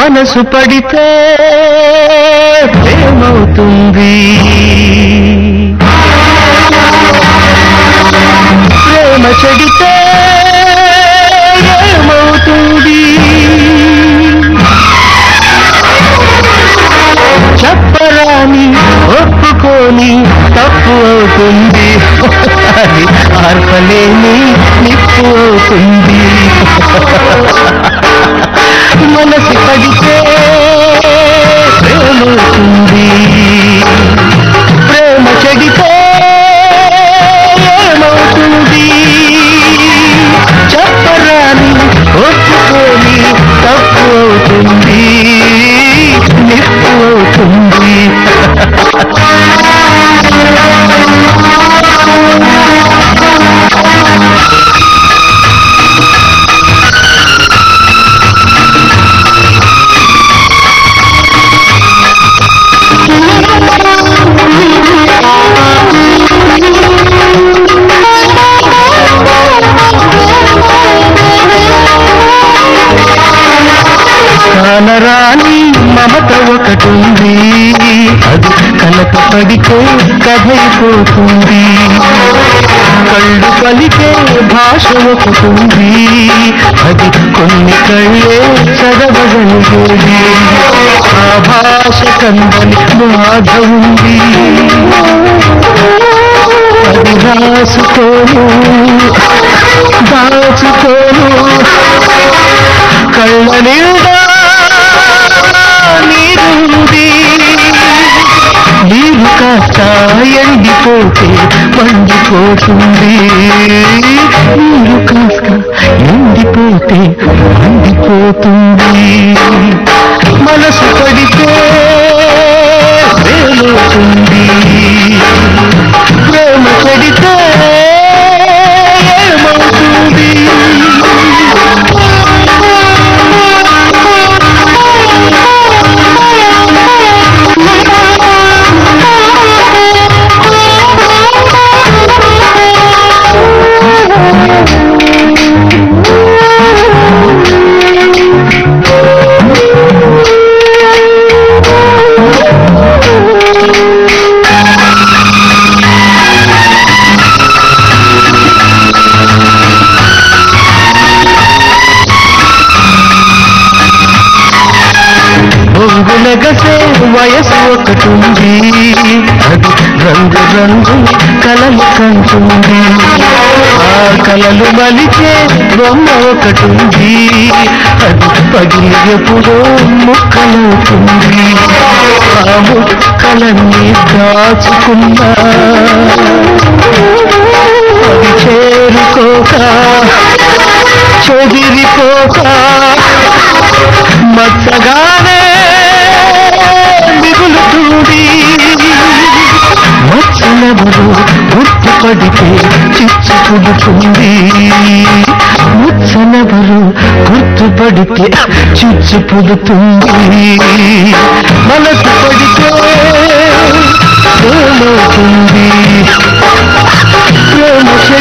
మనసు పడితే ప్రేమవుతుంది ప్రేమ చెడితే ఏమవుతుంది చెప్పరాని ఒప్పుకొని తప్పు అవుతుంది అది ఆర్పలేని నిప్పు అవుతుంది మనసు పడితే ప్రేమవుతుంది ప్రేమ చెడితే ఏమవుతుంది చెప్పరాని ఒప్పుకొని తప్పు అవుతుంది నిప్పు అవుతుంది కానరాని మమత ఒకటుంది అది కలక పడితే కథైపోతుంది కళ్ళు పలికే భాష ఒకటుంది అది కొన్ని కళ్ళే చదవగలిగేది ఆ భాష కందని బాధ ఉంది అది రాసుకోను దాచుకోను కళ్ళ నిండా నీరుంది నీరు కాస్త ఎండిపోతే మండిపోతుంది నీరు కాస్త ఎండిపోతే మండిపోతుంది మనసు పడితే ప్రేమవుతుంది ప్రేమ చెడితే ఏమవుతుంది బొంగులగసే వయసు ఒకటుంది అది రంగు రంగు కలలు కంటుంది ఆ కలలు మలిచే బొమ్మ ఒకటుంది అది పగిలి ఎప్పుడో ముక్కలవుతుంది ఆ ముక్కలన్నీ దాచుకున్నా అది చేరుకోక చెదిరిపోక మచ్చగానే మిగులుతుంది మచ్చలెవరు గుర్తుపడితే చిచ్చు పుడుతుంది ముచ్చలెవరు గుర్తుపడితే చిచ్చు పుడుతుంది మనసు పడితే ఏమవుతుంది ప్రేమ